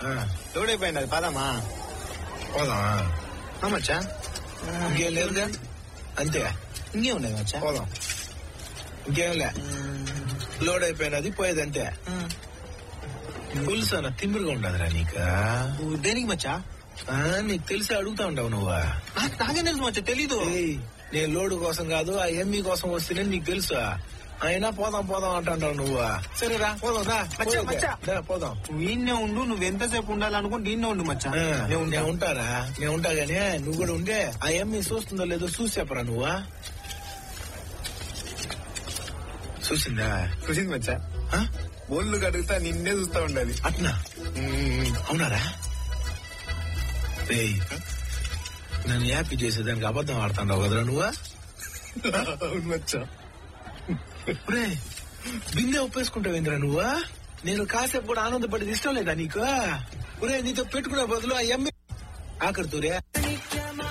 ఆ, లోడ్ అయిపోయింది అది పదమ్మా పోదామా ఆ, మచ్చా ఇంకేం లేదుగా అంతే ఇంకే ఉన్నాయి మచ్చా పోదాం ఇంకేం లే లోడ్ అయిపోయినది పోయేది అంతే పులుసు అన్న తిమ్మిరిగా ఉండదురా నీకు దేనికి మచ్చా ఆ, నీకు తెలిసి అడుగుతా ఉంటావు నువ్వు నాకు నాకేం తెలుసు మచ్చా తెలీదు ఏయ్, నేను లోడు కోసం కాదు ఆ ఎంఈ కోసం వస్తేనే నీకు తెలుసు అయినా పోదాం పోదాం అంటావు నువ్వు సరేరా పోదాం రా మచ్చా, పోయేదే. మచ్చా. రా, పోదాం నువ్వు ఈయన్నే ఉండు నువ్వు ఎంతసేపు ఉండాలనుకుంటే ఈయన్నే ఉండు మచ్చా ఆ, నేను నేను ఉంటా. ఉంటారా నేను ఉంటా గానీ నువ్వు కూడా ఉండే ఆ ఎంఈ చూస్తుందో లేదో చూసి చెప్పరా నువ్వు చూసిందా చూసింది మచ్చా ఆ? ఒళ్ళు కడుగుతా నిన్నే చూస్తా ఉండాలి అట్నా అవునారా ఏయ్, నన్ను హ్యాపీ చేసేదానికి అబద్ధం ఆడుతున్నావు కదరా నువ్వు అవును మచ్చా ఒరే బిందె ఒప్పేసుకుంటావేంద్రా నువ్వు నేను కాసేపు కూడా ఆనందపడేది ఇష్టం లేదా నీకు ఒరే నీతో పెట్టుకునే బదులు ఆ ఎమ్మె ఆఖరితో రే